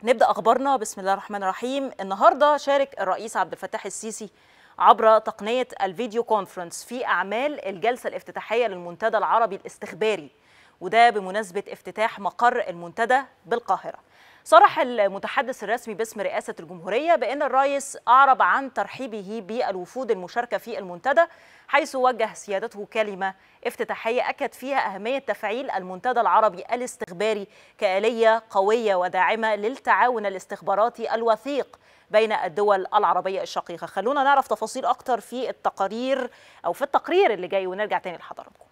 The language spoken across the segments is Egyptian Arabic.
نبدا اخبارنا بسم الله الرحمن الرحيم النهارده شارك الرئيس عبد الفتاح السيسي عبر تقنيه الفيديو كونفرنس في اعمال الجلسه الافتتاحيه للمنتدى العربي الاستخباري وده بمناسبه افتتاح مقر المنتدى بالقاهره صرح المتحدث الرسمي باسم رئاسة الجمهورية بأن الرئيس أعرب عن ترحيبه بالوفود المشاركة في المنتدى حيث وجه سيادته كلمة افتتاحية أكد فيها أهمية تفعيل المنتدى العربي الاستخباري كآلية قوية وداعمة للتعاون الاستخباراتي الوثيق بين الدول العربية الشقيقة خلونا نعرف تفاصيل أكتر في التقارير أو في التقرير اللي جاي ونرجع تاني لحضراتكم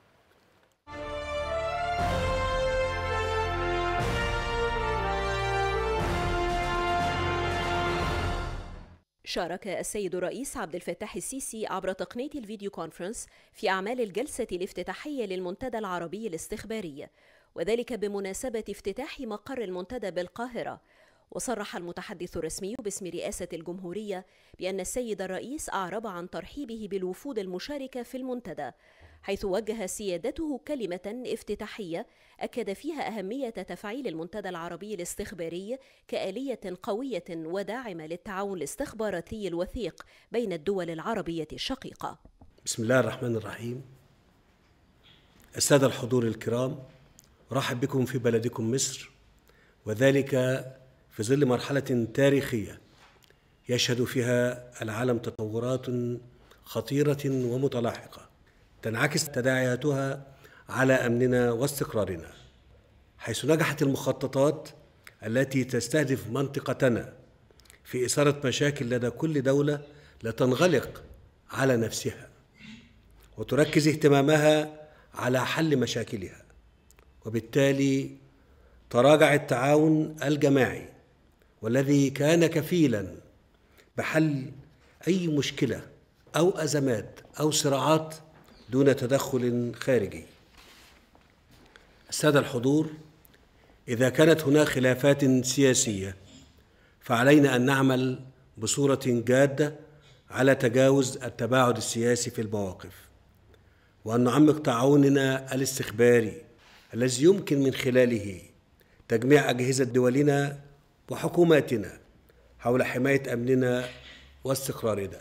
شارك السيد الرئيس عبد الفتاح السيسي عبر تقنية الفيديو كونفرنس في أعمال الجلسة الافتتاحية للمنتدى العربي الاستخباري وذلك بمناسبة افتتاح مقر المنتدى بالقاهرة وصرح المتحدث الرسمي باسم رئاسة الجمهورية بأن السيد الرئيس أعرب عن ترحيبه بالوفود المشاركة في المنتدى حيث وجه سيادته كلمة افتتاحية أكد فيها أهمية تفعيل المنتدى العربي الاستخباري كآلية قوية وداعمة للتعاون الاستخباراتي الوثيق بين الدول العربية الشقيقة بسم الله الرحمن الرحيم السادة الحضور الكرام رحب بكم في بلدكم مصر وذلك في ظل مرحلة تاريخية يشهد فيها العالم تطورات خطيرة ومتلاحقة تنعكس تداعياتها على امننا واستقرارنا حيث نجحت المخططات التي تستهدف منطقتنا في اثاره مشاكل لدى كل دوله لتنغلق على نفسها وتركز اهتمامها على حل مشاكلها وبالتالي تراجع التعاون الجماعي والذي كان كفيلا بحل اي مشكله او ازمات او صراعات دون تدخل خارجي الساده الحضور اذا كانت هناك خلافات سياسيه فعلينا ان نعمل بصوره جاده على تجاوز التباعد السياسي في المواقف وان نعمق تعاوننا الاستخباري الذي يمكن من خلاله تجميع اجهزه دولنا وحكوماتنا حول حمايه امننا واستقرارنا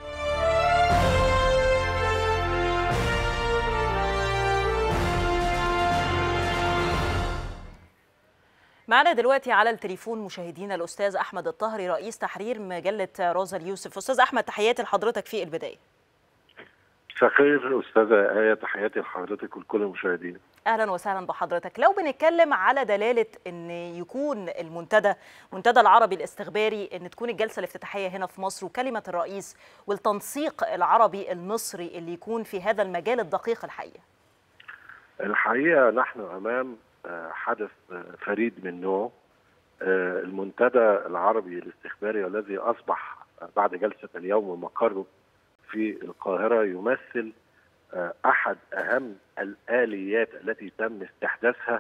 معنا دلوقتي على التليفون مشاهدينا الاستاذ احمد الطهري رئيس تحرير مجله روزا اليوسف استاذ احمد تحياتي لحضرتك في البدايه مساء الخير استاذه ايه تحياتي لحضرتك ولكل المشاهدين اهلا وسهلا بحضرتك لو بنتكلم على دلاله ان يكون المنتدى منتدى العربي الاستخباري ان تكون الجلسه الافتتاحيه هنا في مصر وكلمه الرئيس والتنسيق العربي المصري اللي يكون في هذا المجال الدقيق الحقيقه الحقيقه نحن امام حدث فريد من نوعه المنتدى العربي الاستخباري والذي اصبح بعد جلسه اليوم مقره في القاهره يمثل احد اهم الاليات التي تم استحداثها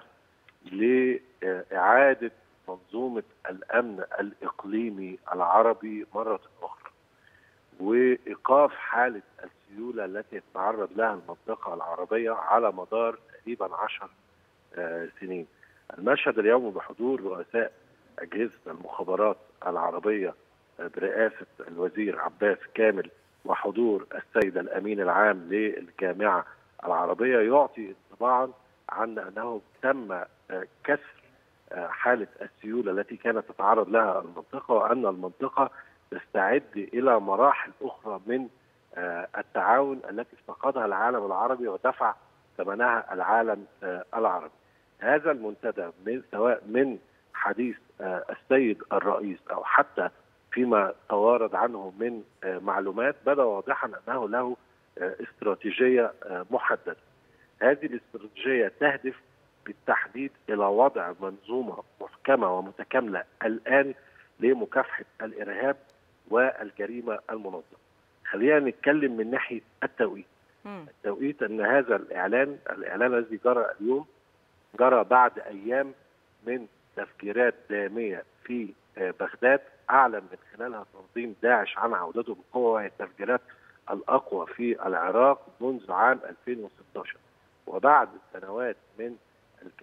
لاعاده منظومه الامن الاقليمي العربي مره اخرى وايقاف حاله السيوله التي تتعرض لها المنطقه العربيه على مدار تقريبا عشر سنين المشهد اليوم بحضور رؤساء أجهزة المخابرات العربية برئاسة الوزير عباس كامل وحضور السيد الأمين العام للجامعة العربية يعطي انطباعا عن أنه تم كسر حالة السيولة التي كانت تتعرض لها المنطقة وأن المنطقة تستعد إلى مراحل أخرى من التعاون التي افتقدها العالم العربي ودفع ثمنها العالم العربي هذا المنتدى من سواء من حديث السيد الرئيس او حتى فيما توارد عنه من معلومات بدا واضحا انه له استراتيجيه محدده. هذه الاستراتيجيه تهدف بالتحديد الى وضع منظومه محكمه ومتكامله الان لمكافحه الارهاب والجريمه المنظمه. خلينا نتكلم من ناحيه التوقيت. التوقيت ان هذا الاعلان الاعلان الذي جرى اليوم جرى بعد ايام من تفجيرات داميه في بغداد اعلن من خلالها تنظيم داعش عن عودته بقوه وهي التفجيرات الاقوى في العراق منذ عام 2016 وبعد سنوات من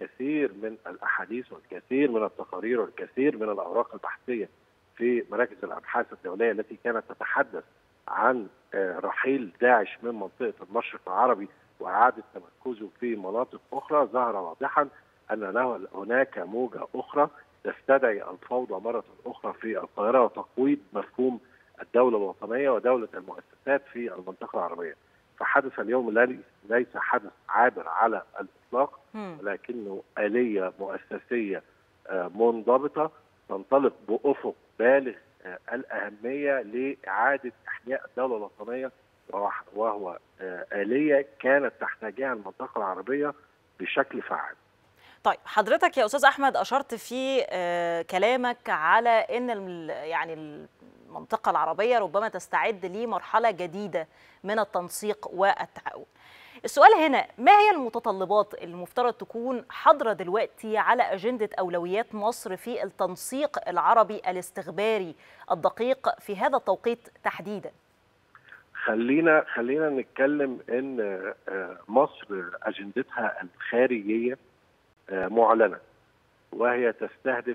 الكثير من الاحاديث والكثير من التقارير والكثير من الاوراق البحثيه في مراكز الابحاث الدوليه التي كانت تتحدث عن رحيل داعش من منطقه المشرق العربي واعاده تمركزه في مناطق اخرى ظهر واضحا ان له هناك موجه اخرى تستدعي الفوضى مره اخرى في القاهره وتقويض مفهوم الدوله الوطنيه ودوله المؤسسات في المنطقه العربيه. فحدث اليوم ليس حدث عابر على الاطلاق ولكنه اليه مؤسسيه منضبطه تنطلق بافق بالغ الاهميه لاعاده احياء الدوله الوطنيه وهو اليه كانت تحتاجها المنطقه العربيه بشكل فعال. طيب حضرتك يا استاذ احمد اشرت في كلامك على ان يعني المنطقه العربيه ربما تستعد لمرحله جديده من التنسيق والتعاون. السؤال هنا ما هي المتطلبات اللي المفترض تكون حاضره دلوقتي على اجنده اولويات مصر في التنسيق العربي الاستخباري الدقيق في هذا التوقيت تحديدا؟ خلينا خلينا نتكلم ان مصر اجندتها الخارجيه معلنه وهي تستهدف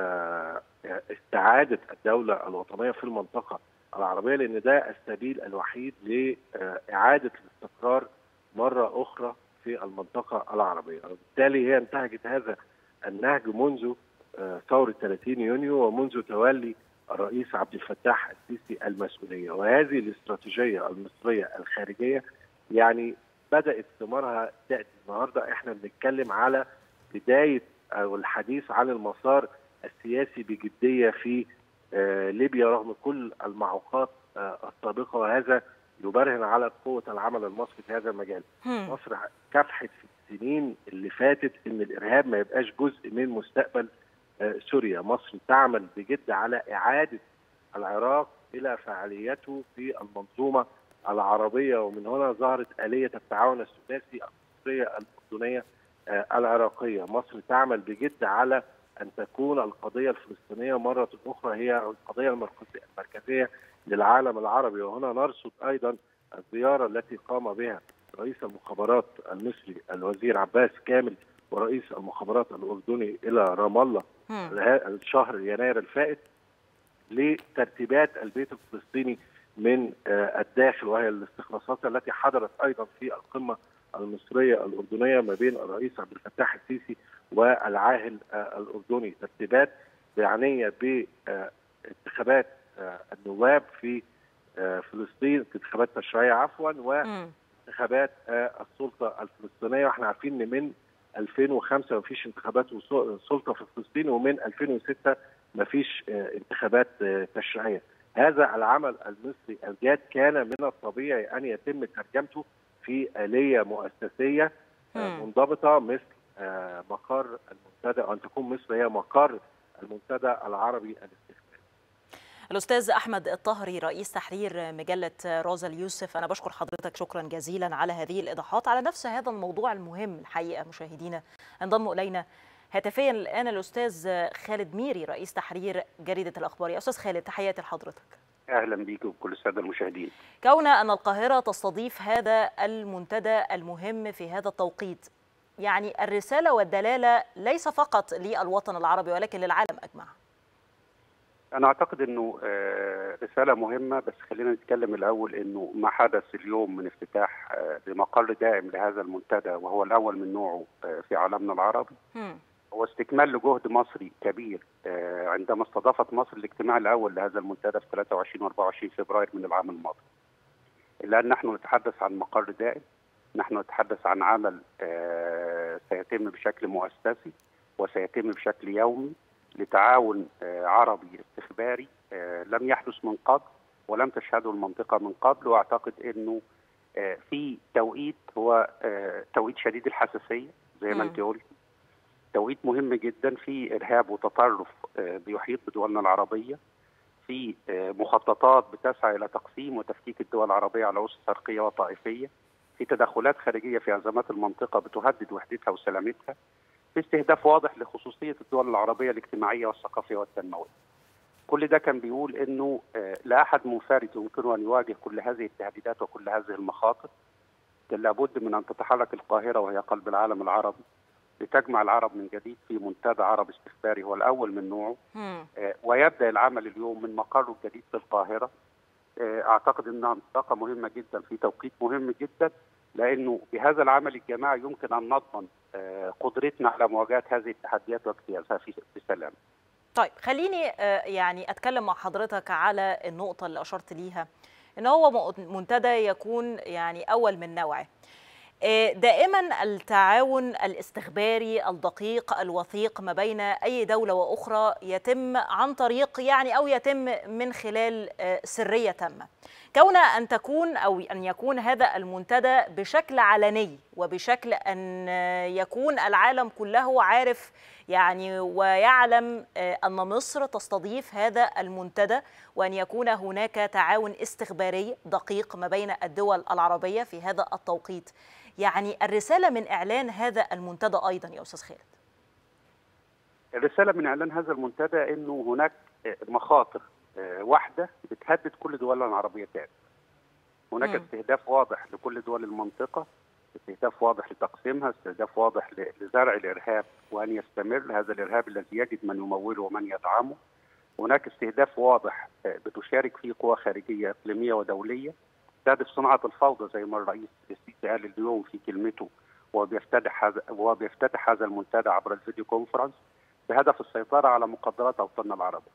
استعاده الدوله الوطنيه في المنطقه العربيه لان ده السبيل الوحيد لاعاده الاستقرار مره اخرى في المنطقه العربيه، وبالتالي هي انتهجت هذا النهج منذ ثوره 30 يونيو ومنذ تولي الرئيس عبد الفتاح السيسي المسؤوليه، وهذه الاستراتيجيه المصريه الخارجيه يعني بدات ثمارها تاتي النهارده احنا بنتكلم على بدايه او الحديث عن المسار السياسي بجديه في ليبيا رغم كل المعوقات السابقه وهذا يبرهن على قوه العمل المصري في هذا المجال. مصر كافحت في السنين اللي فاتت ان الارهاب ما يبقاش جزء من مستقبل سوريا، مصر تعمل بجد على اعاده العراق الى فعاليته في المنظومه العربيه ومن هنا ظهرت اليه التعاون الثلاثي المصريه الاردنيه العراقيه، مصر تعمل بجد على ان تكون القضيه الفلسطينيه مره اخرى هي القضيه المركزيه للعالم العربي وهنا نرصد ايضا الزياره التي قام بها رئيس المخابرات المصري الوزير عباس كامل ورئيس المخابرات الاردني الى رام الله الشهر يناير الفائت لترتيبات البيت الفلسطيني من الداخل وهي الاستخلاصات التي حضرت ايضا في القمه المصريه الاردنيه ما بين الرئيس عبد الفتاح السيسي والعاهل الاردني ترتيبات معنيه بانتخابات النواب في فلسطين انتخابات تشريعيه عفوا وانتخابات السلطه الفلسطينيه واحنا عارفين ان من 2005 ما فيش انتخابات سلطه في فلسطين ومن 2006 ما فيش انتخابات تشريعيه هذا العمل المصري الجاد كان من الطبيعي ان يتم ترجمته في اليه مؤسسيه منضبطه مثل مقر المنتدى او ان تكون مصر هي مقر المنتدى العربي الاستخباري. الاستاذ احمد الطهري رئيس تحرير مجله روزا اليوسف انا بشكر حضرتك شكرا جزيلا على هذه الايضاحات على نفس هذا الموضوع المهم الحقيقه مشاهدينا انضم الينا هاتفيا الان الاستاذ خالد ميري رئيس تحرير جريده الاخبار يا استاذ خالد تحياتي لحضرتك. اهلا بيك وبكل الساده المشاهدين. كون ان القاهره تستضيف هذا المنتدى المهم في هذا التوقيت يعني الرسالة والدلالة ليس فقط للوطن العربي ولكن للعالم أجمع أنا أعتقد أنه رسالة مهمة بس خلينا نتكلم الأول أنه ما حدث اليوم من افتتاح لمقر دائم لهذا المنتدى وهو الأول من نوعه في عالمنا العربي هو استكمال لجهد مصري كبير عندما استضافت مصر الاجتماع الأول لهذا المنتدى في 23 و 24 فبراير من العام الماضي إلا أن نحن نتحدث عن مقر دائم نحن نتحدث عن عمل سيتم بشكل مؤسسي وسيتم بشكل يومي لتعاون عربي استخباري لم يحدث من قبل ولم تشهده المنطقه من قبل واعتقد انه في توقيت هو توقيت شديد الحساسيه زي ما انت قلت توقيت مهم جدا في ارهاب وتطرف بيحيط بدولنا العربيه في مخططات بتسعى الى تقسيم وتفكيك الدول العربيه على اسس عرقيه وطائفيه في تدخلات خارجيه في ازمات المنطقه بتهدد وحدتها وسلامتها في استهداف واضح لخصوصيه الدول العربيه الاجتماعيه والثقافيه والتنمويه. كل ده كان بيقول انه لا احد منفرد يمكنه ان يواجه كل هذه التهديدات وكل هذه المخاطر. كان لابد من ان تتحرك القاهره وهي قلب العالم العربي لتجمع العرب من جديد في منتدى عرب استخباري هو الاول من نوعه مم. آه، ويبدا العمل اليوم من مقره الجديد في القاهره آه، اعتقد انها منطقه مهمه جدا في توقيت مهم جدا لانه بهذا العمل الجماعي يمكن ان نضمن آه، قدرتنا على مواجهه هذه التحديات واجتيازها في بسلام. طيب خليني آه، يعني اتكلم مع حضرتك على النقطه اللي اشرت ليها ان هو م- منتدى يكون يعني اول من نوعه آه، دائما التعاون الاستخباري الدقيق الوثيق ما بين اي دوله واخرى يتم عن طريق يعني او يتم من خلال آه، سريه تامه كون ان تكون او ان يكون هذا المنتدى بشكل علني وبشكل ان آه، يكون العالم كله عارف يعني ويعلم آه، ان مصر تستضيف هذا المنتدى وان يكون هناك تعاون استخباري دقيق ما بين الدول العربيه في هذا التوقيت يعني الرساله من اعلان هذا المنتدى ايضا يا استاذ خالد الرساله من اعلان هذا المنتدى انه هناك آه، مخاطر آه، واحده بتهدد كل دولنا العربيه تاني. هناك مم. استهداف واضح لكل دول المنطقه استهداف واضح لتقسيمها استهداف واضح ل- لزرع الارهاب وان يستمر هذا الارهاب الذي يجد من يموله ومن يدعمه هناك استهداف واضح آه، بتشارك فيه قوى خارجيه اقليميه ودوليه تهدف صناعه الفوضى زي ما الرئيس السيسي قال اليوم في كلمته وهو بيفتتح هذا وهو بيفتتح هذا المنتدى عبر الفيديو كونفرنس بهدف السيطره على مقدرات اوطاننا العربيه.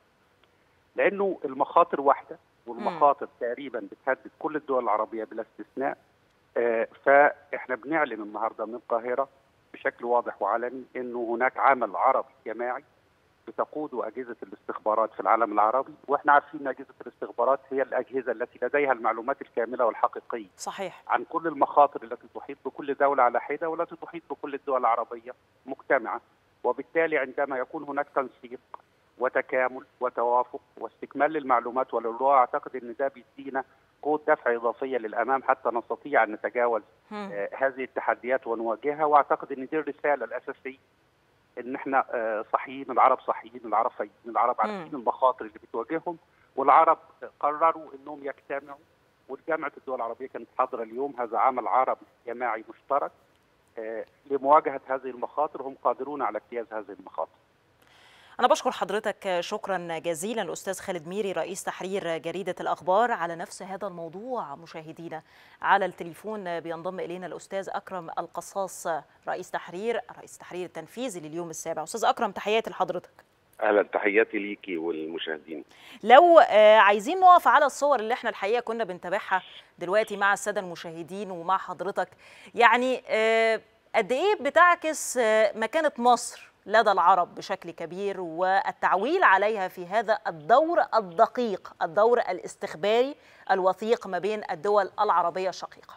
لانه المخاطر واحده والمخاطر تقريبا بتهدد كل الدول العربيه بلا استثناء آه، فاحنا بنعلن النهارده من القاهره بشكل واضح وعلني انه هناك عمل عربي جماعي بتقوده اجهزه الاستخبارات في العالم العربي واحنا عارفين ان اجهزه الاستخبارات هي الاجهزه التي لديها المعلومات الكامله والحقيقيه صحيح عن كل المخاطر التي تحيط بكل دولة على حدة والتي تحيط بكل الدول العربية مجتمعة وبالتالي عندما يكون هناك تنسيق وتكامل وتوافق واستكمال للمعلومات والرؤى أعتقد أن ده بيدينا قوة دفع إضافية للأمام حتى نستطيع أن نتجاوز مم. آه، هذه التحديات ونواجهها وأعتقد أن دي الرسالة الأساسية ان احنا آه، صحيين العرب صحيين العرب فايقين العرب عارفين المخاطر اللي بتواجههم والعرب قرروا انهم يجتمعوا وجامعه الدول العربيه كانت حاضره اليوم هذا عمل عربي جماعي مشترك آه، لمواجهه هذه المخاطر هم قادرون على اجتياز هذه المخاطر أنا بشكر حضرتك شكرا جزيلا الأستاذ خالد ميري رئيس تحرير جريدة الأخبار على نفس هذا الموضوع مشاهدينا على التليفون بينضم إلينا الأستاذ أكرم القصاص رئيس تحرير رئيس تحرير التنفيذي لليوم السابع أستاذ أكرم تحياتي لحضرتك اهلا تحياتي ليكي والمشاهدين لو آه، عايزين نقف على الصور اللي احنا الحقيقه كنا بنتابعها دلوقتي مع الساده المشاهدين ومع حضرتك يعني آه، قد ايه بتعكس آه، مكانه مصر لدى العرب بشكل كبير والتعويل عليها في هذا الدور الدقيق الدور الاستخباري الوثيق ما بين الدول العربيه الشقيقه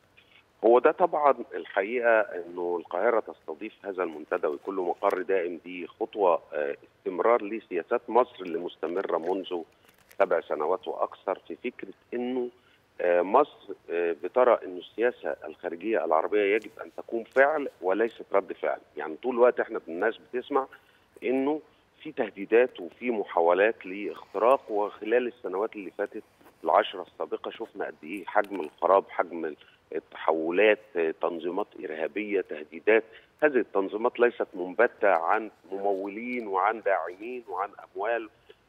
هو ده طبعا الحقيقه انه القاهره تستضيف هذا المنتدى ويكون له مقر دائم دي خطوه آه، استمرار لسياسات مصر اللي مستمره منذ سبع سنوات واكثر في فكره انه آه، مصر آه، بترى انه السياسه الخارجيه العربيه يجب ان تكون فعل وليست رد فعل، يعني طول الوقت احنا الناس بتسمع انه في تهديدات وفي محاولات لاختراق وخلال السنوات اللي فاتت العشرة السابقة شفنا قد إيه حجم الخراب حجم التحولات تنظيمات إرهابية تهديدات هذه التنظيمات ليست منبتة عن ممولين وعن داعمين وعن أموال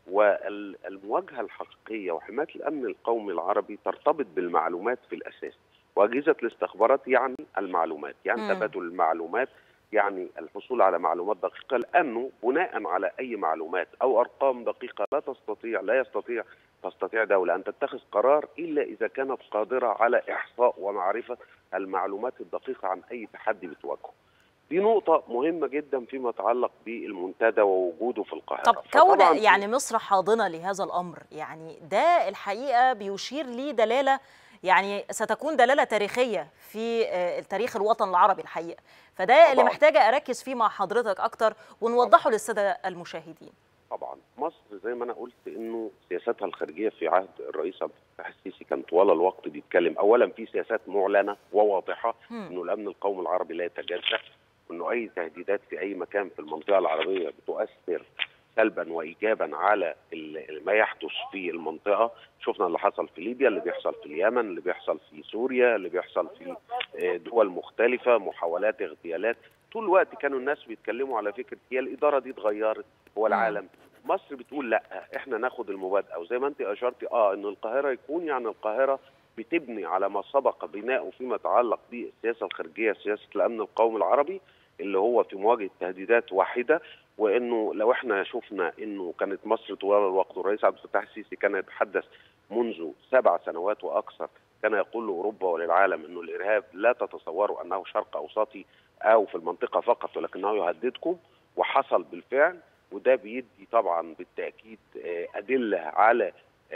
والمواجهة الحقيقية وحماية الأمن القومي العربي ترتبط بالمعلومات في الأساس وأجهزة الاستخبارات يعني المعلومات يعني مم. تبادل المعلومات يعني الحصول على معلومات دقيقة لأنه بناء على أي معلومات أو أرقام دقيقة لا تستطيع لا يستطيع تستطيع دولة أن تتخذ قرار إلا إذا كانت قادرة على إحصاء ومعرفة المعلومات الدقيقة عن أي تحدي بتواجهه دي نقطة مهمة جدا فيما يتعلق بالمنتدى ووجوده في القاهرة طب كون فطبعاً يعني مصر حاضنه لهذا الامر يعني ده الحقيقه بيشير ليه دلاله يعني ستكون دلاله تاريخيه في آه، تاريخ الوطن العربي الحقيقه فده اللي طبعاً. محتاجه اركز فيه مع حضرتك اكتر ونوضحه للساده المشاهدين طبعا مصر زي ما انا قلت انه سياستها الخارجيه في عهد الرئيس عبد الفتاح السيسي كان طوال الوقت بيتكلم اولا في سياسات معلنه وواضحه مم. انه الامن القومي العربي لا يتجزا وانه اي تهديدات في اي مكان في المنطقه العربيه بتؤثر سلبا وايجابا على ال- ما يحدث في المنطقه شفنا اللي حصل في ليبيا اللي بيحصل في اليمن اللي بيحصل في سوريا اللي بيحصل في آه، دول مختلفه محاولات اغتيالات طول الوقت كانوا الناس بيتكلموا على فكره هي الاداره دي اتغيرت هو العالم مصر بتقول لا احنا ناخد المبادئه وزي ما انت اشرتي اه ان القاهره يكون يعني القاهره بتبني على ما سبق بناؤه فيما يتعلق بالسياسه الخارجيه سياسه الامن القومي العربي اللي هو في مواجهه تهديدات واحده وانه لو احنا شفنا انه كانت مصر طوال الوقت والرئيس عبد الفتاح السيسي كان يتحدث منذ سبع سنوات واكثر كان يقول لاوروبا وللعالم انه الارهاب لا تتصوروا انه شرق اوسطي او في المنطقه فقط ولكنه يهددكم وحصل بالفعل وده بيدي طبعا بالتاكيد ادله على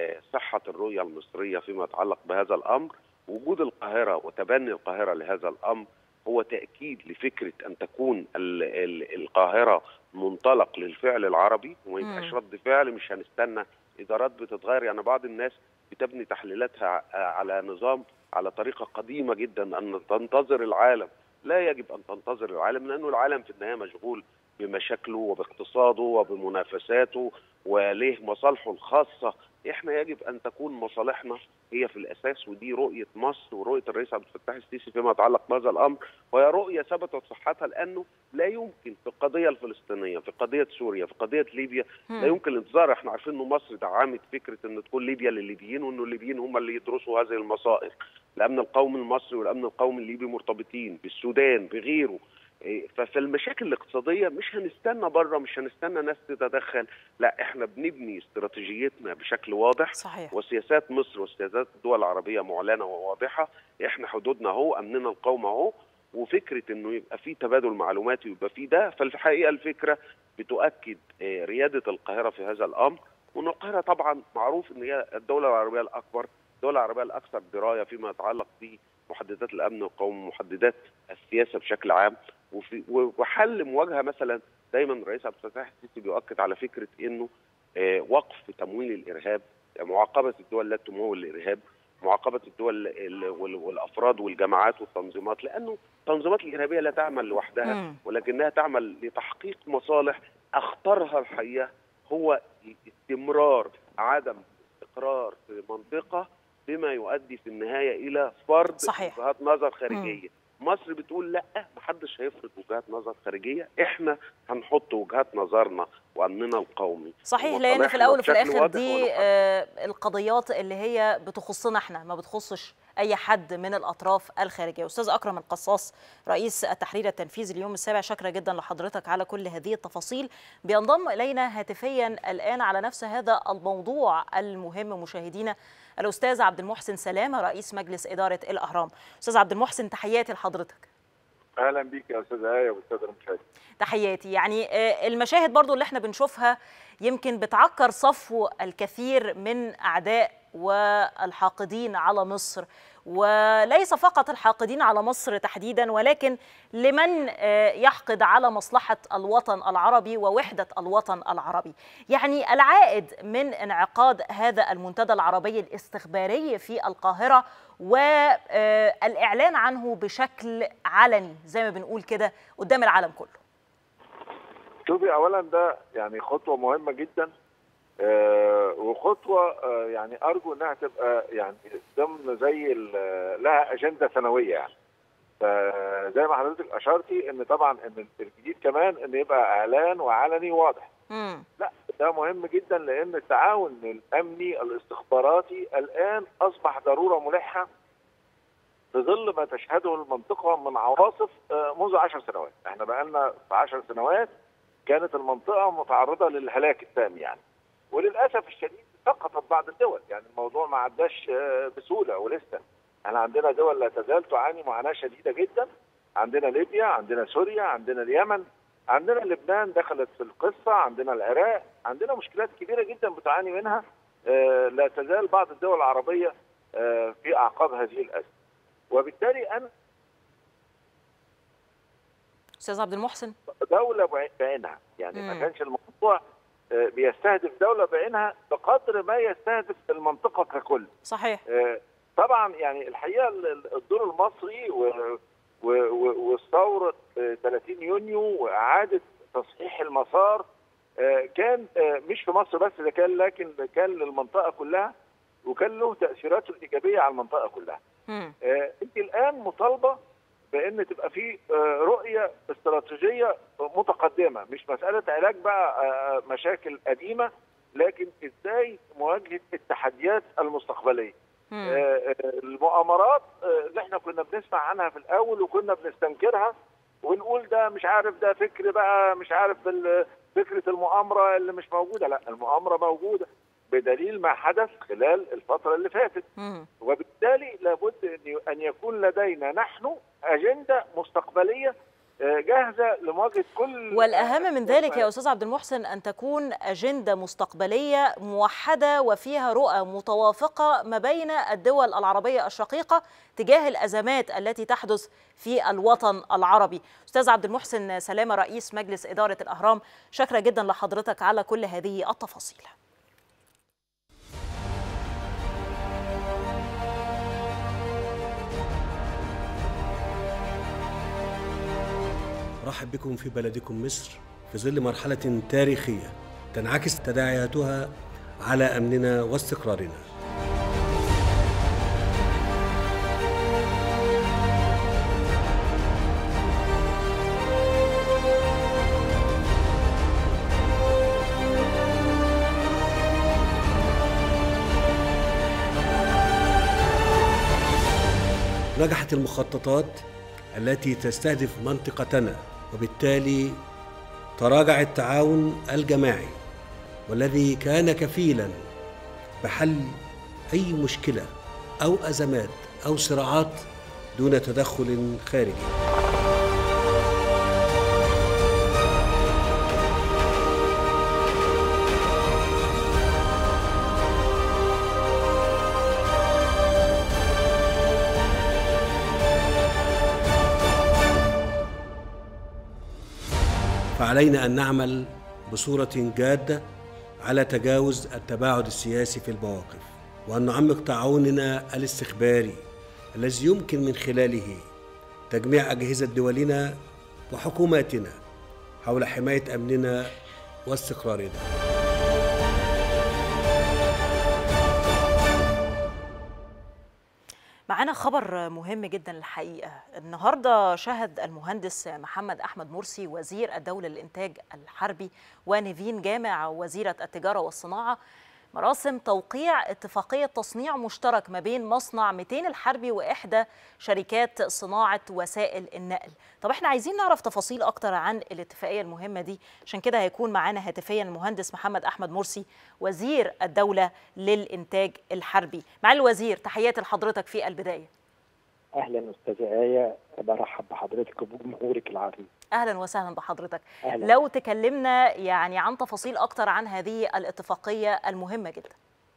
صحه الرؤيه المصريه فيما يتعلق بهذا الامر وجود القاهره وتبني القاهره لهذا الامر هو تاكيد لفكره ان تكون ال ال القاهره منطلق للفعل العربي وما يبقاش رد فعل مش هنستنى ادارات بتتغير يعني بعض الناس بتبني تحليلاتها على نظام على طريقه قديمه جدا ان تنتظر العالم لا يجب ان تنتظر العالم لانه العالم في النهايه مشغول بمشاكله وباقتصاده وبمنافساته وليه مصالحه الخاصه احنا يجب ان تكون مصالحنا هي في الاساس ودي رؤيه مصر ورؤيه الرئيس عبد الفتاح السيسي فيما يتعلق بهذا الامر وهي رؤيه ثبتت صحتها لانه لا يمكن في القضيه الفلسطينيه في قضيه سوريا في قضيه ليبيا لا يمكن الانتظار احنا عارفين انه مصر دعمت فكره ان تكون ليبيا للليبيين وانه الليبيين هم اللي يدرسوا هذه المصائر الامن القومي المصري والامن القومي الليبي مرتبطين بالسودان بغيره ففي المشاكل الاقتصاديه مش هنستنى بره مش هنستنى ناس تتدخل لا احنا بنبني استراتيجيتنا بشكل واضح صحيح. وسياسات مصر وسياسات الدول العربيه معلنه وواضحه احنا حدودنا اهو امننا القومي اهو وفكره انه يبقى في تبادل معلوماتي ويبقى في ده فالحقيقه الفكره بتؤكد رياده القاهره في هذا الامر وان القاهره طبعا معروف ان هي الدوله العربيه الاكبر الدوله العربيه الاكثر درايه فيما يتعلق بمحددات الامن القومي محددات السياسه بشكل عام وفي وحل مواجهه مثلا دايما الرئيس عبد الفتاح السيسي بيؤكد على فكره انه آه وقف تمويل الارهاب معاقبه الدول لا تمول الارهاب معاقبه الدول والافراد والجماعات والتنظيمات لانه التنظيمات الارهابيه لا تعمل لوحدها ولكنها تعمل لتحقيق مصالح اخطرها الحقيقه هو استمرار عدم استقرار في منطقه بما يؤدي في النهايه الى فرض صحيح. وجهات نظر خارجيه مم. مصر بتقول لا محدش هيفرض وجهات نظر خارجيه احنا هنحط وجهات نظرنا وامننا القومي صحيح لان في الاول وفي الاخر دي آه القضيات اللي هي بتخصنا احنا ما بتخصش اي حد من الاطراف الخارجيه استاذ اكرم القصاص رئيس التحرير التنفيذي اليوم السابع شكرا جدا لحضرتك على كل هذه التفاصيل بينضم الينا هاتفيا الان على نفس هذا الموضوع المهم مشاهدينا الاستاذ عبد المحسن سلامه رئيس مجلس اداره الاهرام استاذ عبد المحسن تحياتي لحضرتك اهلا بيك يا استاذ ايه واستاذ المشاهد تحياتي يعني المشاهد برضو اللي احنا بنشوفها يمكن بتعكر صفو الكثير من اعداء والحاقدين على مصر وليس فقط الحاقدين على مصر تحديدا ولكن لمن يحقد على مصلحة الوطن العربي ووحدة الوطن العربي يعني العائد من انعقاد هذا المنتدى العربي الاستخباري في القاهرة والإعلان عنه بشكل علني زي ما بنقول كده قدام العالم كله شوفي أولا ده يعني خطوة مهمة جدا آه وخطوه آه يعني ارجو انها تبقى يعني ضمن زي لها اجنده سنويه يعني فزي ما حضرتك اشرتي ان طبعا ان الجديد كمان ان يبقى اعلان وعلني واضح مم. لا ده مهم جدا لان التعاون الامني الاستخباراتي الان اصبح ضروره ملحه في ظل ما تشهده المنطقه من عواصف آه منذ عشر سنوات احنا بقى لنا في عشر سنوات كانت المنطقه متعرضه للهلاك التام يعني وللاسف الشديد سقطت بعض الدول يعني الموضوع ما عداش بسهوله ولسه احنا عندنا دول لا تزال تعاني معاناه شديده جدا عندنا ليبيا عندنا سوريا عندنا اليمن عندنا لبنان دخلت في القصه عندنا العراق عندنا مشكلات كبيره جدا بتعاني منها لا تزال بعض الدول العربيه في اعقاب هذه الازمه وبالتالي انا استاذ عبد المحسن دوله بعينها يعني ما كانش الموضوع بيستهدف دوله بعينها بقدر ما يستهدف المنطقه ككل. صحيح. طبعا يعني الحقيقه الدور المصري والثوره 30 يونيو واعاده تصحيح المسار كان مش في مصر بس ده كان لكن كان للمنطقه كلها وكان له تاثيراته الايجابيه على المنطقه كلها. انت الان مطالبه بان تبقى في آه، رؤيه استراتيجيه متقدمه مش مساله علاج بقى آه، مشاكل قديمه لكن ازاي مواجهه التحديات المستقبليه مم. آه، آه، المؤامرات آه، اللي احنا كنا بنسمع عنها في الاول وكنا بنستنكرها ونقول ده مش عارف ده فكر بقى مش عارف ال- فكره المؤامره اللي مش موجوده لا المؤامره موجوده بدليل ما حدث خلال الفتره اللي فاتت مم. وبالتالي لابد أن- ان يكون لدينا نحن اجنده مستقبليه آه، جاهزه لمواجهه كل والأهم من ذلك يا أستاذ عبد المحسن أن تكون أجندة مستقبلية موحدة وفيها رؤى متوافقة ما بين الدول العربية الشقيقة تجاه الأزمات التي تحدث في الوطن العربي أستاذ عبد المحسن سلامة رئيس مجلس إدارة الأهرام شكرا جدا لحضرتك على كل هذه التفاصيل رحب بكم في بلدكم مصر في ظل مرحلة تاريخية تنعكس تداعياتها على أمننا واستقرارنا نجحت المخططات التي تستهدف منطقتنا وبالتالي تراجع التعاون الجماعي والذي كان كفيلا بحل اي مشكله او ازمات او صراعات دون تدخل خارجي فعلينا ان نعمل بصوره جاده على تجاوز التباعد السياسي في المواقف وان نعمق تعاوننا الاستخباري الذي يمكن من خلاله تجميع اجهزه دولنا وحكوماتنا حول حمايه امننا واستقرارنا معانا خبر مهم جدا الحقيقة النهاردة شهد المهندس محمد أحمد مرسي وزير الدولة للإنتاج الحربي ونيفين جامع وزيرة التجارة والصناعة مراسم توقيع اتفاقية تصنيع مشترك ما بين مصنع 200 الحربي وإحدى شركات صناعة وسائل النقل طب احنا عايزين نعرف تفاصيل أكتر عن الاتفاقية المهمة دي عشان كده هيكون معانا هاتفيا المهندس محمد أحمد مرسي وزير الدولة للإنتاج الحربي مع الوزير تحياتي لحضرتك في البداية اهلا استاذه ايه برحب بحضرتك وبجمهورك العظيم اهلا وسهلا بحضرتك أهلاً. لو تكلمنا يعني عن تفاصيل اكتر عن هذه الاتفاقيه المهمه جدا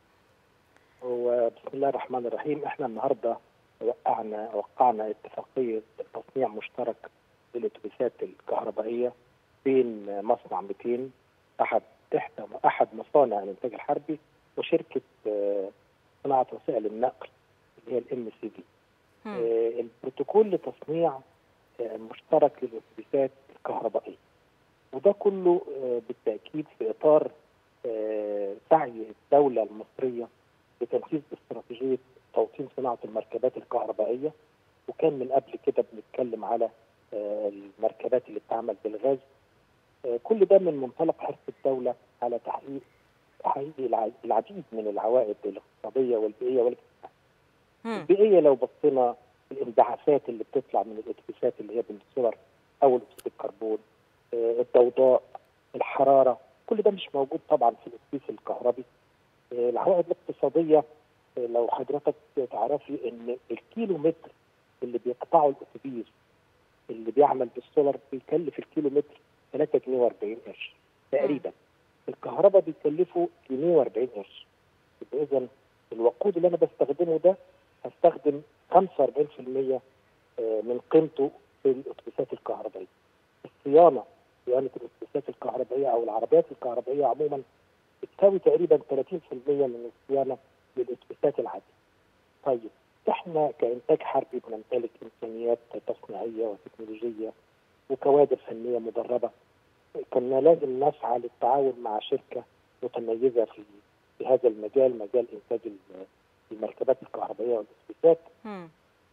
وبسم الله الرحمن الرحيم احنا النهارده وقعنا وقعنا اتفاقيه تصنيع مشترك للاتوبيسات الكهربائيه بين مصنع 200 احد احدى احد مصانع الانتاج الحربي وشركه آه، صناعه وسائل النقل اللي هي الام سي دي مم. آه، البروتوكول لتصنيع آه، مشترك للاتوبيسات الكهربائيه وده كله آه، بالتاكيد في اطار آه، سعي الدوله المصريه لتنفيذ استراتيجيه توطين صناعه المركبات الكهربائيه وكان من قبل كده بنتكلم على آه، المركبات اللي بتعمل بالغاز آه، كل ده من منطلق حرص الدوله على تحقيق تحقيق الع- العديد من العوائد الاقتصاديه والبيئيه والاجتماعيه مم. البيئيه لو بصينا الانبعاثات اللي بتطلع من الاتوبيسات اللي هي بالصور اول اكسيد الكربون آه، الضوضاء الحراره كل ده مش موجود طبعا في الاتوبيس الكهربي آه، العوائد الاقتصاديه آه، لو حضرتك تعرفي ان الكيلو متر اللي بيقطعه الاتوبيس اللي بيعمل بالسولار بيكلف الكيلو متر 3 جنيه و40 قرش تقريبا الكهرباء بيكلفه جنيه و40 قرش يبقى اذا الوقود اللي انا بستخدمه ده هستخدم 45% آه، من قيمته في الاتوبيسات الكهربائيه. الصيانه صيانه الاتوبيسات الكهربائيه او العربيات الكهربائيه عموما بتساوي تقريبا 30% من الصيانه للاتوبيسات العاديه. طيب احنا كانتاج حربي بنمتلك امكانيات تصنيعيه وتكنولوجيه وكوادر فنيه مدربه كنا لازم نسعى للتعاون مع شركه متميزه في في هذا المجال مجال انتاج ال- المركبات الكهربائيه والاتوبيسات مم.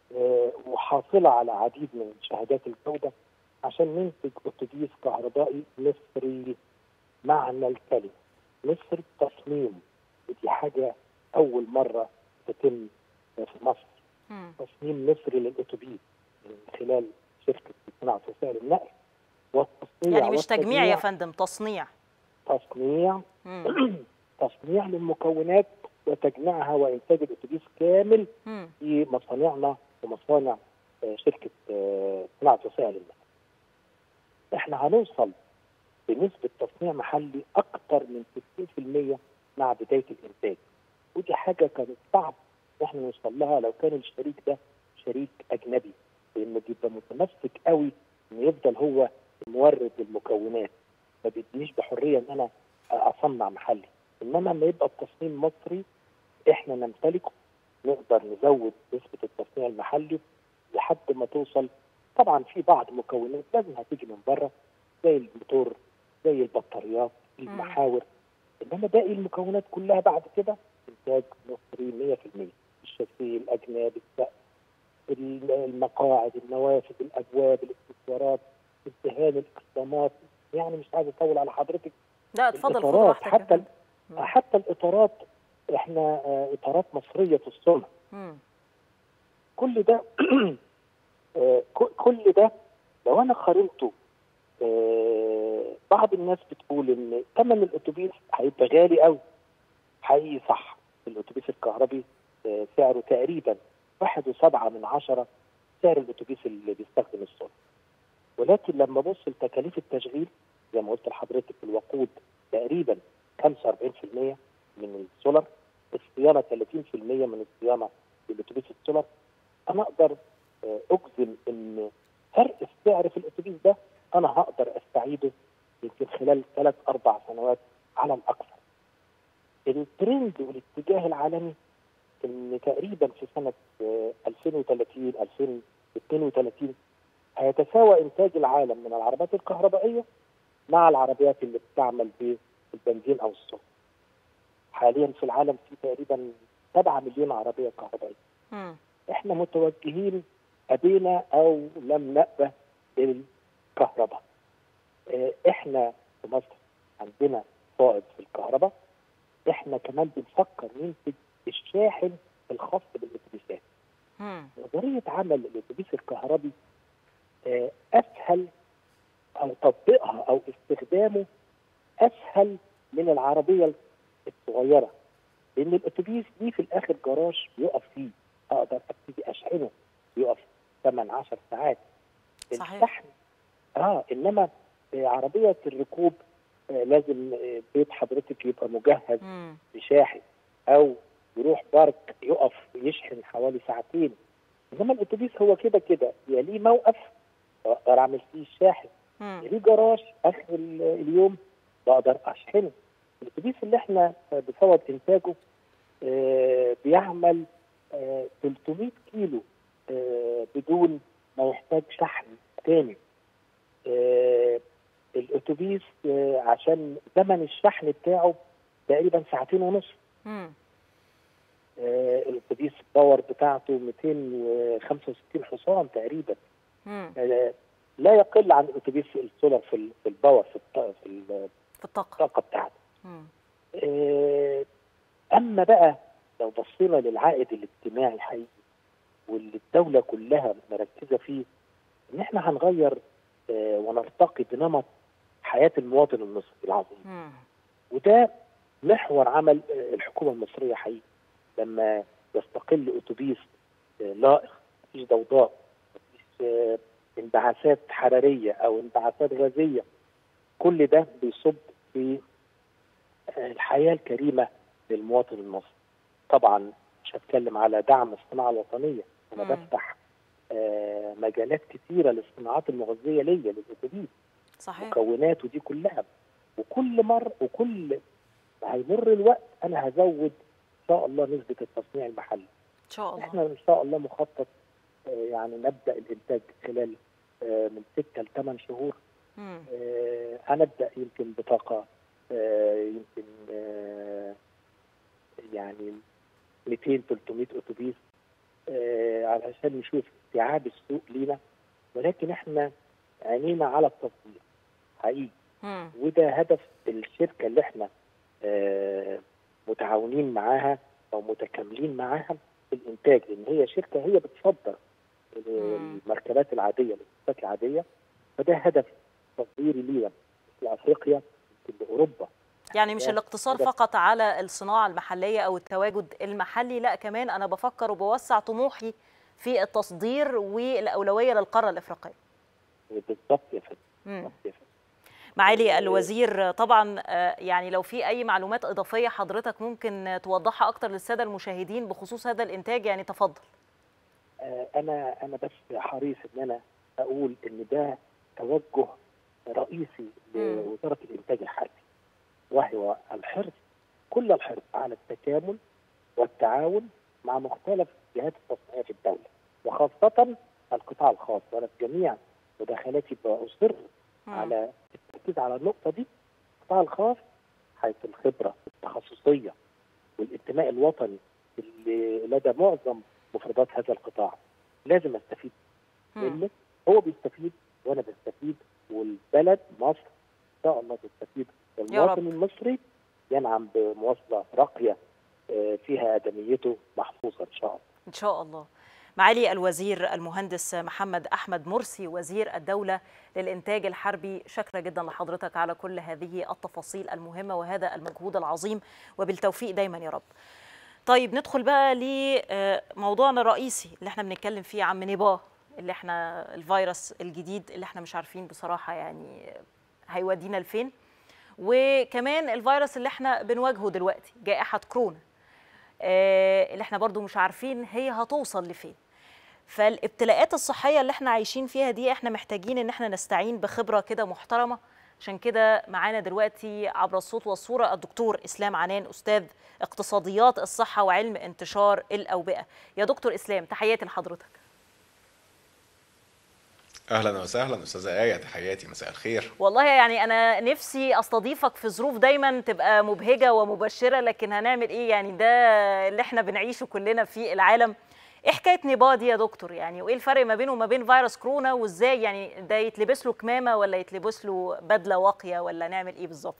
آه، وحاصله على عديد من شهادات الجوده عشان ننتج اتوبيس كهربائي مصري معنى الكلمه مصري تصميم ودي حاجه اول مره تتم في مصر مم. تصميم مصري للاتوبيس من خلال شركه صناعه وسائل النقل والتصنيع يعني مش تجميع يا والتجميع- فندم تصنيع تصنيع مم. تصنيع للمكونات وتجميعها وانتاج الاتوبيس كامل مم. في مصانعنا ومصانع آه، شركه آه، صناعه وسائل النقل. احنا هنوصل بنسبه تصنيع محلي اكثر من 60% مع بدايه الانتاج. ودي حاجه كانت صعب ان احنا نوصل لها لو كان الشريك ده شريك اجنبي لانه بيبقى متمسك قوي انه يفضل هو مورد المكونات ما بيدينيش بحريه ان انا اصنع محلي انما لما يبقى التصميم مصري احنا نمتلكه نقدر نزود نسبه التصنيع المحلي لحد ما توصل طبعا في بعض مكونات لازم هتيجي من بره زي الموتور زي البطاريات المحاور انما باقي المكونات كلها بعد كده انتاج مصري 100% الشاسيه الاجناب السقف ال- المقاعد النوافذ الابواب الاكسسوارات الدهان الاقسامات يعني مش عايز اطول على حضرتك لا اتفضل خد الإطارات راحتك يا حتى فندم. ال- حتى الاطارات احنا آه، اطارات مصريه في الصنع مم. كل ده آه، ك- كل ده لو انا قارنته آه، بعض الناس بتقول ان ثمن الاتوبيس هيبقى غالي قوي حقيقي صح الاتوبيس الكهربي آه، سعره تقريبا واحد وسبعة من عشرة سعر الاتوبيس اللي بيستخدم السولار ولكن لما ابص لتكاليف التشغيل زي ما قلت لحضرتك الوقود تقريبا 45% من السولار الصيانه 30% من الصيانه للاتوبيس السولار انا اقدر آه، اجزم ان فرق السعر في الاتوبيس ده انا هقدر استعيده يمكن خلال ثلاث اربع سنوات على الاكثر. الترند والاتجاه العالمي ان تقريبا في سنه آه، 2030 2032 هيتساوى انتاج العالم من العربيات الكهربائيه مع العربيات اللي بتعمل بالبنزين او السولار. حاليا في العالم في تقريبا 7 مليون عربيه كهربائيه. مم. احنا متوجهين ابينا او لم نأبه للكهرباء. اه، احنا في مصر عندنا فائض في الكهرباء احنا كمان بنفكر ننتج الشاحن الخاص بالاتوبيسات. مم. نظريه عمل الاتوبيس الكهربي اه، اسهل او تطبيقها او استخدامه اسهل من العربيه الصغيره لان الاتوبيس دي في الاخر جراج يقف فيه اقدر ابتدي اشحنه يقف 8 10 ساعات صحيح. الشحن اه انما آه، عربيه الركوب آه لازم آه، بيت حضرتك يبقى مجهز مم. بشاحن او يروح بارك يقف يشحن حوالي ساعتين انما الاتوبيس هو كده كده يا ليه موقف اقدر اعمل فيه الشاحن مم. ليه جراج اخر ال- اليوم بقدر اشحنه الاتوبيس اللي احنا آه، بصدد انتاجه آه، بيعمل آه، 300 كيلو آه، بدون ما يحتاج شحن تاني آه، الاتوبيس آه، عشان زمن الشحن بتاعه تقريبا ساعتين ونص مم. آه، الاتوبيس باور بتاعته 265 حصان تقريبا مم. آه، لا يقل عن الاتوبيس السولار في ال- في الباور في الط- في ال- في الطاقة الطاقه بتاعته مم. آه، اما بقى لو بصينا للعائد الاجتماعي الحقيقي واللي الدوله كلها مركزه فيه ان احنا هنغير آه، ونرتقي بنمط حياه المواطن المصري العظيم مم. وده محور عمل آه، الحكومه المصريه حقيقي لما يستقل اتوبيس آه، لائق مفيش ضوضاء مفيش آه، انبعاثات حراريه او انبعاثات غازيه كل ده بيصب في آه، الحياه الكريمه للمواطن المصري طبعا مش هتكلم على دعم الصناعه الوطنيه انا مم. بفتح آه، مجالات كثيره للصناعات المغذيه ليا للاتوبيس صحيح مكوناته دي كلها وكل مره وكل ما هيمر الوقت انا هزود ان شاء الله نسبه التصنيع المحلي ان شاء الله احنا ان شاء الله مخطط آه، يعني نبدا الانتاج خلال آه، من 6 ل 8 شهور مم. آه، هنبدا يمكن بطاقه آه، يمكن آه، يعني 200 300 اتوبيس آه علشان نشوف استيعاب السوق لينا ولكن احنا عينينا على التصدير حقيقي مم. وده هدف الشركه اللي احنا آه متعاونين معاها او متكاملين معاها في الانتاج لان هي شركه هي بتصدر مم. المركبات العاديه المركبات العاديه فده هدف تصديري لينا لافريقيا لاوروبا يعني مش ده الاقتصار هدف. فقط على الصناعة المحلية أو التواجد المحلي لا كمان أنا بفكر وبوسع طموحي في التصدير والأولوية للقارة الإفريقية بالظبط يا فندم مم. بالظبط يا فندم معالي الوزير طبعا آه، يعني لو في أي معلومات إضافية حضرتك ممكن توضحها أكتر للسادة المشاهدين بخصوص هذا الإنتاج يعني تفضل آه، انا انا بس حريص ان انا اقول ان ده توجه رئيسي مم. لوزاره الانتاج الحربي وهو الحرص كل الحرص على التكامل والتعاون مع مختلف الجهات التصنيعيه في الدوله وخاصه القطاع الخاص وانا في جميع مداخلاتي باصر مم. على التركيز على النقطه دي القطاع الخاص حيث الخبره التخصصيه والانتماء الوطني اللي لدى معظم مفردات هذا القطاع لازم استفيد مم. منه هو بيستفيد وانا بستفيد والبلد مصر ان شاء الله تستفيد يا والمواطن رب. المصري ينعم بمواصله راقيه آه، فيها ادميته محفوظه ان شاء الله إن شاء الله معالي الوزير المهندس محمد أحمد مرسي وزير الدولة للإنتاج الحربي شكرا جدا لحضرتك على كل هذه التفاصيل المهمة وهذا المجهود العظيم وبالتوفيق دايما يا رب طيب ندخل بقى لموضوعنا الرئيسي اللي احنا بنتكلم فيه عن نيباه اللي احنا الفيروس الجديد اللي احنا مش عارفين بصراحة يعني هيودينا لفين وكمان الفيروس اللي احنا بنواجهه دلوقتي جائحة كورونا آه، اللي احنا برضو مش عارفين هي هتوصل لفين فالابتلاءات الصحية اللي احنا عايشين فيها دي احنا محتاجين ان احنا نستعين بخبرة كده محترمة عشان كده معانا دلوقتي عبر الصوت والصورة الدكتور إسلام عنان أستاذ اقتصاديات الصحة وعلم انتشار الأوبئة يا دكتور إسلام تحياتي لحضرتك اهلا وسهلا استاذه ايه تحياتي مساء الخير والله يعني أنا نفسي أستضيفك في ظروف دايما تبقى مبهجة ومبشرة لكن هنعمل إيه يعني ده اللي احنا بنعيشه كلنا في العالم ايه حكايه نيباه دي يا دكتور يعني وايه الفرق ما بينه وما بين فيروس كورونا وازاي يعني ده يتلبس له كمامه ولا يتلبس له بدله واقيه ولا نعمل ايه بالظبط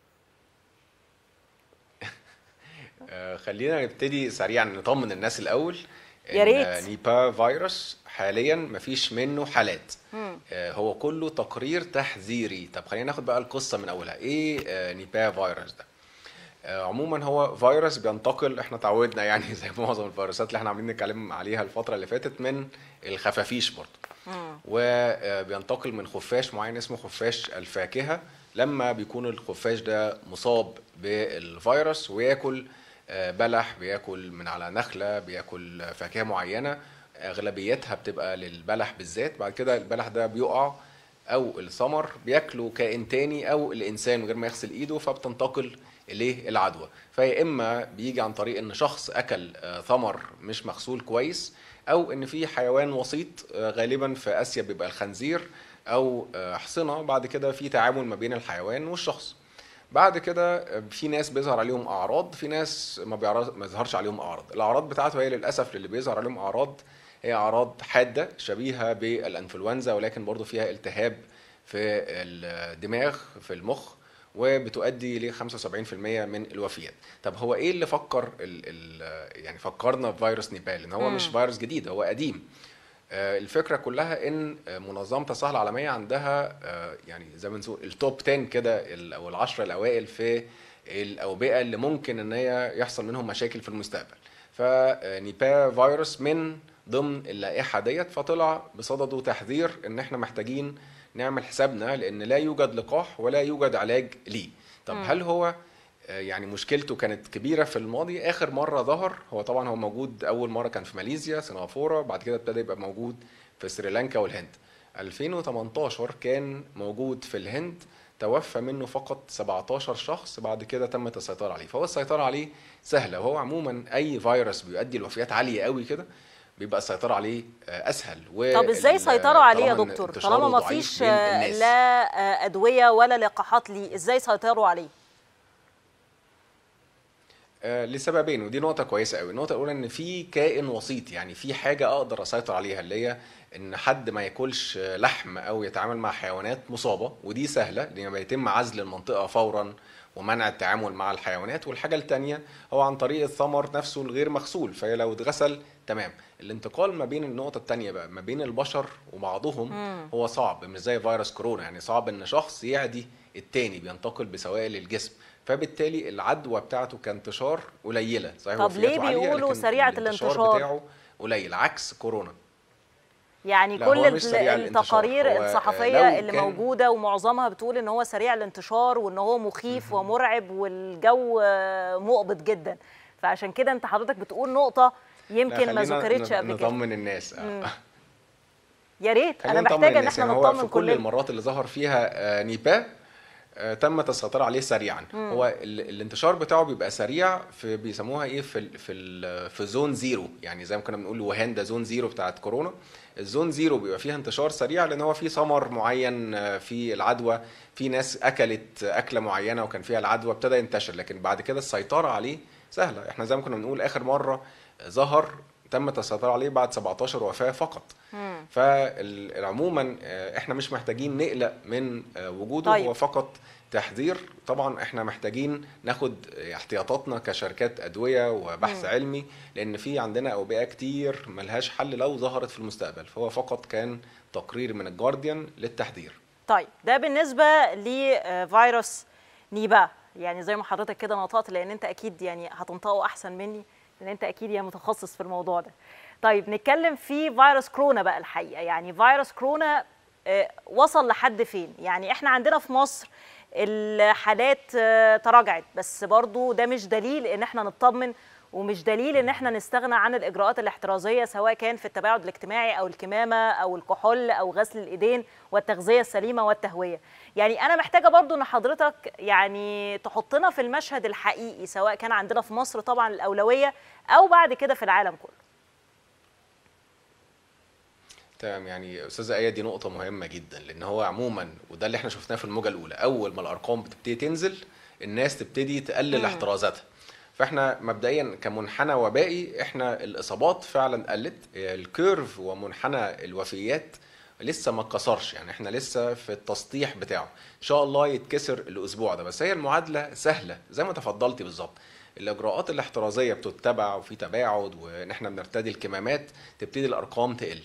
آه خلينا نبتدي سريعا نطمن الناس الاول يا إن ريت. نيبا فيروس حاليا مفيش منه حالات آه هو كله تقرير تحذيري طب خلينا ناخد بقى القصه من اولها ايه آه نيبا فيروس ده آه، عموما هو فيروس بينتقل احنا اتعودنا يعني زي معظم الفيروسات اللي احنا عاملين نتكلم عليها الفتره اللي فاتت من الخفافيش برضه وبينتقل من خفاش معين اسمه خفاش الفاكهه لما بيكون الخفاش ده مصاب بالفيروس وياكل آه، بلح بياكل من على نخله بياكل فاكهه معينه اغلبيتها بتبقى للبلح بالذات بعد كده البلح ده بيقع او الثمر بياكله كائن تاني او الانسان من غير ما يغسل ايده فبتنتقل اليه العدوى فيا اما بيجي عن طريق ان شخص اكل آه، ثمر مش مغسول كويس او ان في حيوان وسيط آه، غالبا في اسيا بيبقى الخنزير او آه، حصنه بعد كده في تعامل ما بين الحيوان والشخص بعد كده آه، في ناس بيظهر عليهم اعراض في ناس ما بيعرض ما يظهرش عليهم اعراض الاعراض بتاعته هي للاسف اللي بيظهر عليهم اعراض هي اعراض حاده شبيهه بالانفلونزا ولكن برضو فيها التهاب في الدماغ في المخ وبتؤدي ل 75% من الوفيات طب هو ايه اللي فكر ال ال يعني فكرنا بفيروس نيبال ان هو مش فيروس جديد هو قديم آه، الفكره كلها ان آه، منظمه الصحه العالميه عندها آه، يعني زي ما نقول التوب 10 كده ال- او العشرة الاوائل في الاوبئه اللي ممكن ان هي يحصل منهم مشاكل في المستقبل فنيبا فيروس من ضمن اللائحه ديت فطلع بصدده تحذير ان احنا محتاجين نعمل حسابنا لان لا يوجد لقاح ولا يوجد علاج ليه طب هل هو آه، يعني مشكلته كانت كبيره في الماضي اخر مره ظهر هو طبعا هو موجود اول مره كان في ماليزيا سنغافوره بعد كده ابتدى يبقى موجود في سريلانكا والهند 2018 كان موجود في الهند توفى منه فقط 17 شخص بعد كده تمت السيطره عليه فهو السيطره عليه سهله وهو عموما اي فيروس بيؤدي لوفيات عاليه قوي كده بيبقى السيطره عليه آه، اسهل طب ازاي سيطروا عليه يا طالما إن دكتور انتشاره طالما ما ضعيف فيش بين آه، الناس. لا آه، ادويه ولا لقاحات ليه ازاي سيطروا عليه آه، لسببين ودي نقطة كويسة قوي، النقطة الأولى إن في كائن وسيط يعني في حاجة أقدر أسيطر عليها اللي هي إن حد ما ياكلش آه، لحم أو يتعامل مع حيوانات مصابة ودي سهلة لأن بيتم عزل المنطقة فورا ومنع التعامل مع الحيوانات والحاجة التانية هو عن طريق الثمر نفسه الغير مغسول فهي لو اتغسل تمام الانتقال ما بين النقطة التانية بقى ما بين البشر وبعضهم هو صعب مش زي فيروس كورونا يعني صعب ان شخص يعدي التاني بينتقل بسوائل الجسم فبالتالي العدوى بتاعته كانتشار قليله صحيح طب ليه وفياته عالية، بيقولوا لكن سريعة الانتشار الانتشار؟ بتاعه قليل عكس كورونا يعني لا، كل هو مش ال- سريع الانتشار. التقارير هو، آه، الصحفيه لو اللي كان- موجوده ومعظمها بتقول ان هو سريع الانتشار وان هو مخيف ومرعب والجو آه، مقبض جدا فعشان كده انت حضرتك بتقول نقطه لا، يمكن ما خلينا ذكرتش ن- قبل كده نطمن الناس آه. يا ريت خلينا انا نطمن محتاجه ان الناس. احنا يعني هو نطمن في كل كلنا المرات اللي ظهر فيها آه، نيباه آه، تم السيطرة عليه سريعا هو ال- الانتشار بتاعه بيبقى سريع في بيسموها ايه في ال في ال في زون زيرو يعني زي ما كنا بنقول وهان ده زون زيرو بتاعت كورونا الزون زيرو بيبقى فيها انتشار سريع لان هو في ثمر معين آه، في العدوى في ناس اكلت اكله معينه وكان فيها العدوى ابتدى ينتشر لكن بعد كده السيطره عليه سهله احنا زي ما كنا بنقول اخر مره ظهر تم السيطرة عليه بعد 17 وفاة فقط فعموما احنا مش محتاجين نقلق من آه، وجوده طيب. هو فقط تحذير طبعا احنا محتاجين ناخد احتياطاتنا كشركات ادويه وبحث علمي لان في عندنا اوبئه كتير ملهاش حل لو ظهرت في المستقبل فهو فقط كان تقرير من الجارديان للتحذير طيب ده بالنسبه لفيروس نيبا يعني زي ما حضرتك كده نطقت لان انت اكيد يعني هتنطقه احسن مني لان انت اكيد يعني متخصص في الموضوع ده طيب نتكلم في فيروس كورونا بقى الحقيقه يعني فيروس كورونا آه، وصل لحد فين يعني احنا عندنا في مصر الحالات آه، تراجعت بس برضو ده مش دليل ان احنا نطمن ومش دليل ان احنا نستغنى عن الاجراءات الاحترازيه سواء كان في التباعد الاجتماعي او الكمامه او الكحول او غسل الايدين والتغذيه السليمه والتهويه يعني انا محتاجه برضو ان حضرتك يعني تحطنا في المشهد الحقيقي سواء كان عندنا في مصر طبعا الاولويه او بعد كده في العالم كله تمام يعني استاذه ايه دي نقطه مهمه جدا لان هو عموما وده اللي احنا شفناه في الموجه الاولى اول ما الارقام بتبتدي تنزل الناس تبتدي تقلل احترازاتها فاحنا مبدئيا كمنحنى وبائي احنا الاصابات فعلا قلت الكيرف ومنحنى الوفيات لسه ما اتكسرش يعني احنا لسه في التسطيح بتاعه ان شاء الله يتكسر الاسبوع ده بس هي المعادله سهله زي ما تفضلتي بالظبط الاجراءات الاحترازيه بتتبع وفي تباعد وان احنا بنرتدي الكمامات تبتدي الارقام تقل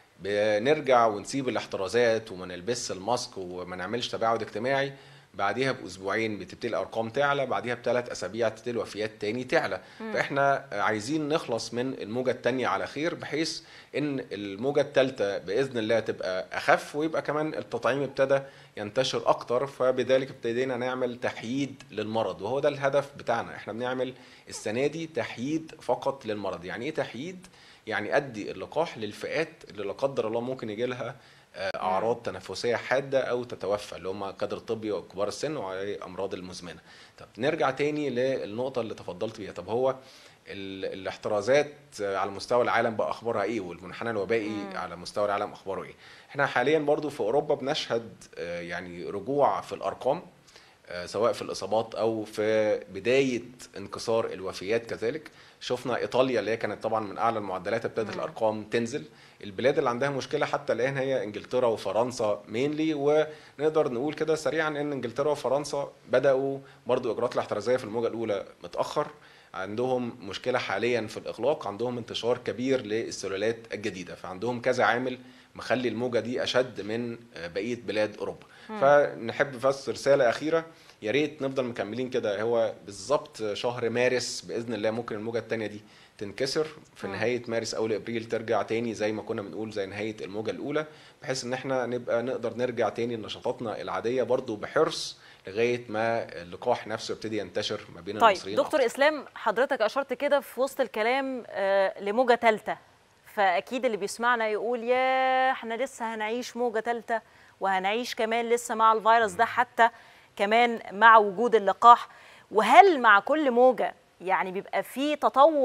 بنرجع ونسيب الاحترازات وما نلبسش الماسك وما نعملش تباعد اجتماعي بعديها باسبوعين بتبتدي الارقام تعلى بعديها بثلاث اسابيع تبتدي الوفيات تاني تعلى فاحنا عايزين نخلص من الموجه الثانيه على خير بحيث ان الموجه الثالثه باذن الله تبقى اخف ويبقى كمان التطعيم ابتدى ينتشر اكتر فبذلك ابتدينا نعمل تحييد للمرض وهو ده الهدف بتاعنا احنا بنعمل السنه دي تحييد فقط للمرض يعني ايه تحييد يعني ادي اللقاح للفئات اللي لا قدر الله ممكن يجي لها آه، اعراض تنفسيه حاده او تتوفى اللي هم كادر طبي وكبار السن وامراض المزمنه طب نرجع تاني للنقطه اللي تفضلت بيها طب هو ال- الاحترازات على مستوى العالم بقى اخبارها ايه والمنحنى الوبائي على مستوى العالم اخباره ايه احنا حاليا برضو في اوروبا بنشهد آه، يعني رجوع في الارقام آه، سواء في الاصابات او في بدايه انكسار الوفيات كذلك شفنا ايطاليا اللي هي كانت طبعا من اعلى المعدلات ابتدت الارقام تنزل البلاد اللي عندها مشكله حتى الان هي انجلترا وفرنسا مينلي ونقدر نقول كده سريعا ان انجلترا وفرنسا بداوا برضو اجراءات الاحترازيه في الموجه الاولى متاخر عندهم مشكله حاليا في الاغلاق عندهم انتشار كبير للسلالات الجديده فعندهم كذا عامل مخلي الموجه دي اشد من آه، بقيه بلاد اوروبا فنحب بس رساله اخيره يا ريت نفضل مكملين كده هو بالظبط شهر مارس باذن الله ممكن الموجه الثانيه دي تنكسر في نهايه مارس اول ابريل ترجع تاني زي ما كنا بنقول زي نهايه الموجه الاولى بحيث ان احنا نبقى نقدر نرجع تاني لنشاطاتنا العاديه برضو بحرص لغايه ما اللقاح نفسه يبتدي ينتشر ما بين طيب المصريين دكتور أكتر. اسلام حضرتك اشرت كده في وسط الكلام آه، لموجه ثالثه فاكيد اللي بيسمعنا يقول يا احنا لسه هنعيش موجه ثالثه وهنعيش كمان لسه مع الفيروس ده حتى كمان مع وجود اللقاح وهل مع كل موجه يعني بيبقى في تطور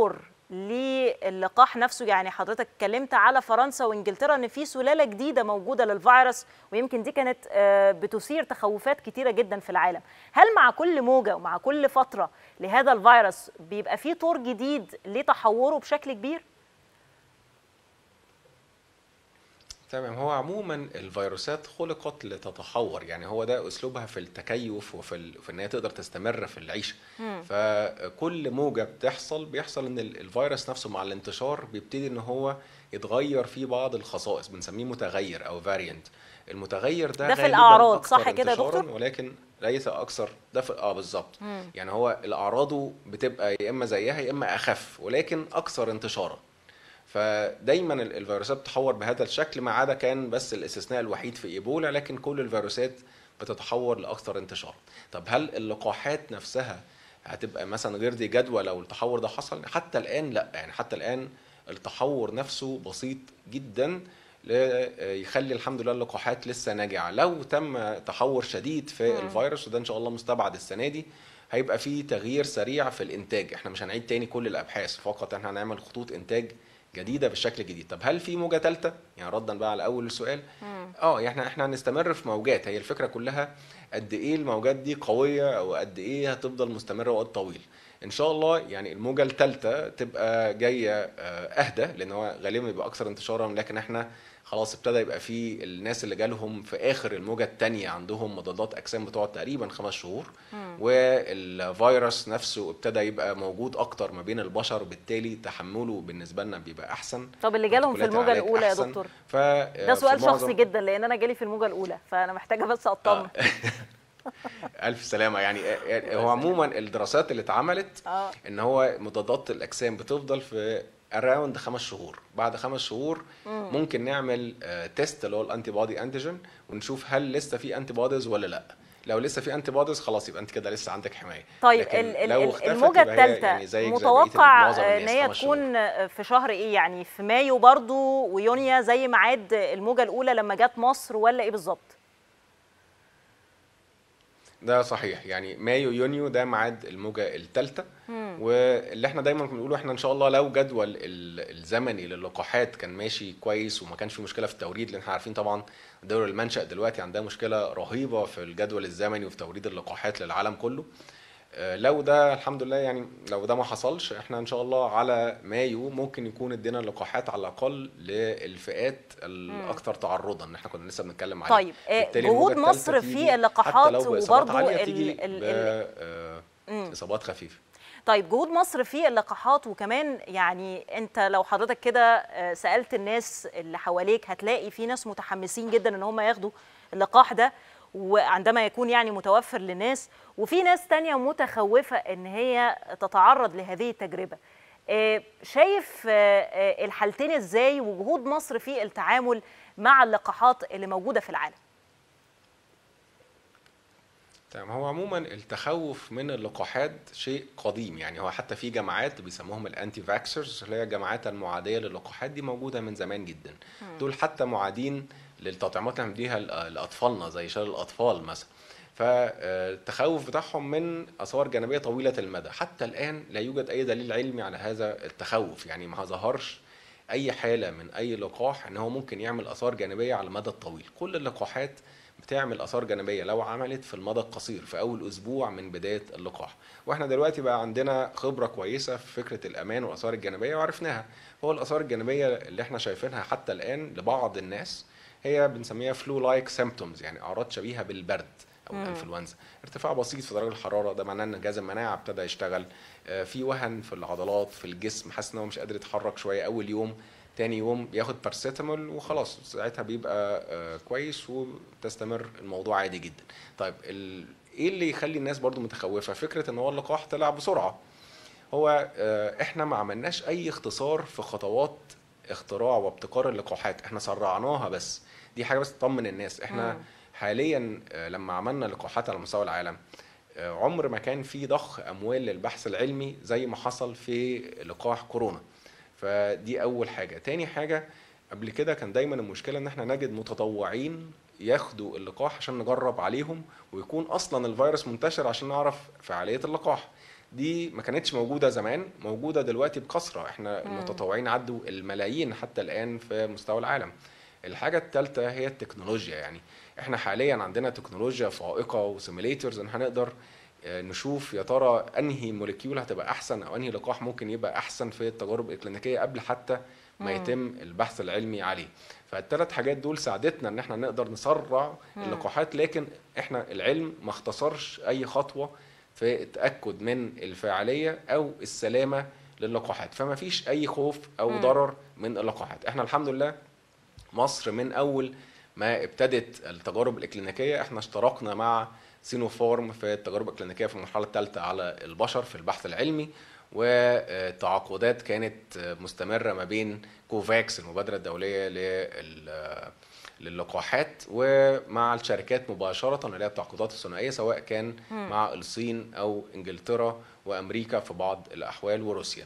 للقاح نفسه يعني حضرتك اتكلمت على فرنسا وانجلترا ان في سلاله جديده موجوده للفيروس ويمكن دي كانت آه، بتثير تخوفات كتيره جدا في العالم هل مع كل موجه ومع كل فتره لهذا الفيروس بيبقى في طور جديد لتحوره بشكل كبير تمام هو عموما الفيروسات خلقت لتتحور يعني هو ده اسلوبها في التكيف وفي ال... في ان هي تقدر تستمر في العيشه فكل موجه بتحصل بيحصل ان ال- الفيروس نفسه مع الانتشار بيبتدي ان هو يتغير فيه بعض الخصائص بنسميه متغير او فاريانت المتغير ده ده في غالباً الأعراض، أكثر صح كده يا انتشاراً دكتور؟ ولكن ليس اكثر ده في اه بالظبط يعني هو الاعراضه بتبقى يا اما زيها يا اما اخف ولكن اكثر انتشارا فدايما ال- الفيروسات بتتحور بهذا الشكل ما عدا كان بس الاستثناء الوحيد في ايبولا لكن كل الفيروسات بتتحور لاكثر انتشار طب هل اللقاحات نفسها هتبقى مثلا غير ذي جدوى لو التحور ده حصل حتى الان لا يعني حتى الان التحور نفسه بسيط جدا ل- يخلي الحمد لله اللقاحات لسه ناجعه لو تم تحور شديد في الفيروس وده ان شاء الله مستبعد السنه دي هيبقى في تغيير سريع في الانتاج احنا مش هنعيد تاني كل الابحاث فقط احنا هنعمل خطوط انتاج جديده بالشكل الجديد طب هل في موجه ثالثه يعني ردا بقى على اول السؤال اه يعني احنا هنستمر في موجات هي الفكره كلها قد ايه الموجات دي قويه او قد ايه هتفضل مستمره وقت طويل ان شاء الله يعني الموجه الثالثه تبقى جايه آه، اهدى لان هو غالبا بيبقى اكثر انتشارا لكن احنا خلاص ابتدى يبقى في الناس اللي جالهم في اخر الموجه الثانيه عندهم مضادات اجسام بتقعد تقريبا خمس شهور والفيروس نفسه ابتدى يبقى موجود اكتر ما بين البشر بالتالي تحمله بالنسبه لنا بيبقى احسن طب اللي جالهم في بروتوكولات الموجه العلاج الاولى يا أحسن. دكتور ف ده سؤال شخصي جدا لان انا جالي في الموجه الاولى فانا محتاجه بس اطمن الف سلامه يعني يعني هو عموما الدراسات اللي اتعملت اه ان هو مضادات الاجسام بتفضل في اراوند خمس شهور بعد خمس شهور ممكن نعمل آه، تيست اللي هو الانتي بودي انتيجين ونشوف هل لسه في انتي بوديز ولا لا لو لسه في انتي بوديز خلاص يبقى انت كده لسه عندك حمايه طيب لكن ال- ال- لو ال- اختفت الموجه يبقى هي الثالثه يعني زيك زي بقية متوقع معظم آه، ان الناس هي خمس شهور. تكون آه، في شهر ايه يعني في مايو برضو ويونيو زي ميعاد الموجه الاولى لما جت مصر ولا ايه بالظبط ده صحيح يعني مايو يونيو ده ميعاد الموجة الثالثة واللي احنا دايما بنقوله احنا ان شاء الله لو جدول ال- الزمني للقاحات كان ماشي كويس وما كانش في مشكلة في التوريد لان احنا عارفين طبعا دول المنشأ دلوقتي عندها مشكلة رهيبة في الجدول الزمني وفي توريد اللقاحات للعالم كله آه، لو ده الحمد لله يعني لو ده ما حصلش احنا ان شاء الله على مايو ممكن يكون ادينا اللقاحات على الاقل للفئات الاكثر تعرضا ان احنا كنا لسه بنتكلم عليها طيب آه، بالتالي جهود الموجة الثالثة مصر تيجي في اللقاحات حتى لو بإصابات وبرضو عالية ال- تيجي ال- ب- ال- آه، اصابات خفيفه طيب جهود مصر في اللقاحات وكمان يعني انت لو حضرتك كده آه، سالت الناس اللي حواليك هتلاقي في ناس متحمسين جدا ان هم ياخدوا اللقاح ده وعندما يكون يعني متوفر للناس وفي ناس تانية متخوفة ان هي تتعرض لهذه التجربة آه، شايف آه، آه، الحالتين ازاي وجهود مصر في التعامل مع اللقاحات اللي موجودة في العالم تمام هو عموما التخوف من اللقاحات شيء قديم يعني هو حتى في جماعات بيسموهم الانتي فاكسرز اللي هي الجماعات المعاديه للقاحات دي موجوده من زمان جدا دول حتى معادين للتطعيمات اللي بنديها ل- لاطفالنا زي شلل الاطفال مثلا فالتخوف بتاعهم من اثار جانبيه طويله المدى حتى الان لا يوجد اي دليل علمي على هذا التخوف يعني ما ظهرش اي حاله من اي لقاح ان هو ممكن يعمل اثار جانبيه على المدى الطويل كل اللقاحات بتعمل اثار جانبيه لو عملت في المدى القصير في اول اسبوع من بدايه اللقاح واحنا دلوقتي بقى عندنا خبره كويسه في فكره الامان والاثار الجانبيه وعرفناها هو الاثار الجانبيه اللي احنا شايفينها حتى الان لبعض الناس هي بنسميها فلو لايك سيمبتومز يعني اعراض شبيهه بالبرد او الانفلونزا ارتفاع بسيط في درجه الحراره ده معناه ان جهاز المناعه ابتدى يشتغل آه، في وهن في العضلات في الجسم حاسس ان هو مش قادر يتحرك شويه اول يوم تاني يوم بياخد بارسيتامول وخلاص ساعتها بيبقى آه، كويس وتستمر الموضوع عادي جدا طيب ال... ايه اللي يخلي الناس برضو متخوفه فكره ان هو اللقاح طلع بسرعه هو آه، احنا ما عملناش اي اختصار في خطوات اختراع وابتكار اللقاحات احنا سرعناها بس دي حاجه بس تطمن الناس احنا حاليا آه، لما عملنا لقاحات على مستوى العالم آه، عمر ما كان في ضخ اموال للبحث العلمي زي ما حصل في لقاح كورونا فدي اول حاجه تاني حاجه قبل كده كان دايما المشكله ان احنا نجد متطوعين ياخدوا اللقاح عشان نجرب عليهم ويكون اصلا الفيروس منتشر عشان نعرف فعاليه اللقاح دي ما كانتش موجوده زمان موجوده دلوقتي بكثره احنا المتطوعين عدوا الملايين حتى الان في مستوى العالم الحاجه الثالثه هي التكنولوجيا يعني احنا حاليا عندنا تكنولوجيا فائقه وسيميليترز ان هنقدر آه، نشوف يا ترى انهي موليكيول هتبقى احسن او انهي لقاح ممكن يبقى احسن في التجارب الكلينيكيه قبل حتى ما يتم البحث العلمي عليه فالثلاث حاجات دول ساعدتنا ان احنا نقدر نسرع اللقاحات لكن احنا العلم ما اختصرش اي خطوه في التاكد من الفاعليه او السلامه للقاحات فما فيش اي خوف او ضرر من اللقاحات احنا الحمد لله مصر من اول ما ابتدت التجارب الاكلينيكيه احنا اشتركنا مع سينوفارم في التجارب الاكلينيكيه في المرحله الثالثه على البشر في البحث العلمي والتعاقدات كانت مستمره ما بين كوفاكس المبادره الدوليه لل للقاحات ومع الشركات مباشرة اللي هي التعاقدات الثنائية سواء كان مع الصين أو إنجلترا وأمريكا في بعض الأحوال وروسيا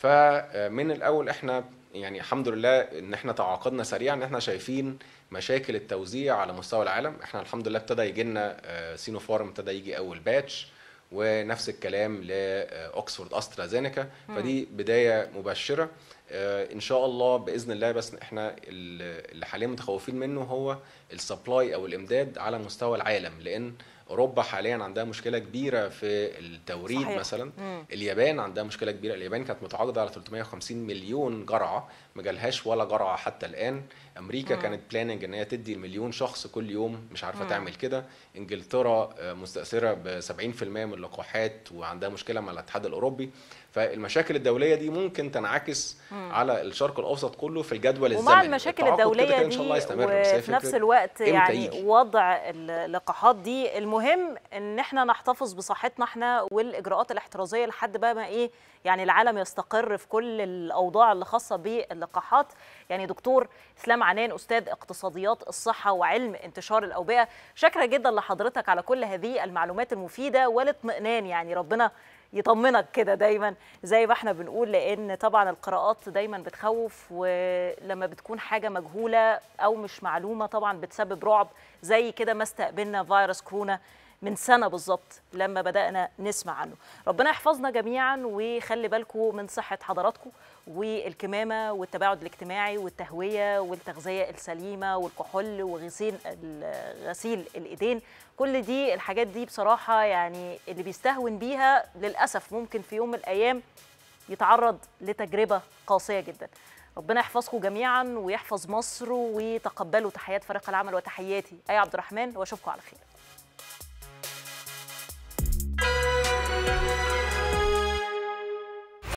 فمن الأول إحنا يعني الحمد لله ان احنا تعاقدنا سريعا ان احنا شايفين مشاكل التوزيع على مستوى العالم احنا الحمد لله ابتدى يجي لنا سينوفارم ابتدى يجي اول باتش ونفس الكلام لاوكسفورد استرازينيكا فدي بدايه مبشره آه، ان شاء الله باذن الله بس احنا اللي حاليا متخوفين منه هو السبلاي او الامداد على مستوى العالم لان اوروبا حاليا عندها مشكله كبيره في التوريد صحيح. مثلا مم. اليابان عندها مشكله كبيره اليابان كانت متعاقده على 350 مليون جرعه ما جالهاش ولا جرعه حتى الان امريكا مم. كانت بلاننج ان هي تدي المليون شخص كل يوم مش عارفه تعمل كده انجلترا آه، مستاثره ب 70% من اللقاحات وعندها مشكله مع الاتحاد الاوروبي فالمشاكل الدوليه دي ممكن تنعكس على الشرق الاوسط كله في الجدول الزمني ومع المشاكل التعاقد كده الدوليه كده دي ان شاء الله يستمر بس هي وفي نفس فكرة الوقت إمتى يعني يجي؟ وضع اللقاحات دي المهم ان احنا نحتفظ بصحتنا احنا والاجراءات الاحترازيه لحد بقى ما ايه يعني العالم يستقر في كل الاوضاع اللي خاصه باللقاحات يعني دكتور اسلام عنان استاذ اقتصاديات الصحه وعلم انتشار الاوبئه شاكره جدا لحضرتك على كل هذه المعلومات المفيده والاطمئنان يعني ربنا يطمنك كده دايما زي ما احنا بنقول لان طبعا القراءات دايما بتخوف ولما بتكون حاجه مجهوله او مش معلومه طبعا بتسبب رعب زي كده ما استقبلنا فيروس كورونا من سنه بالظبط لما بدانا نسمع عنه ربنا يحفظنا جميعا ويخلي بالكم من صحه حضراتكم والكمامه والتباعد الاجتماعي والتهويه والتغذيه السليمه والكحول وغسيل ال- غسيل الايدين كل دي الحاجات دي بصراحه يعني اللي بيستهون بيها للاسف ممكن في يوم من الايام يتعرض لتجربه قاسيه جدا ربنا يحفظكم جميعا ويحفظ مصر وتقبلوا تحيات فريق العمل وتحياتي اي عبد الرحمن واشوفكم على خير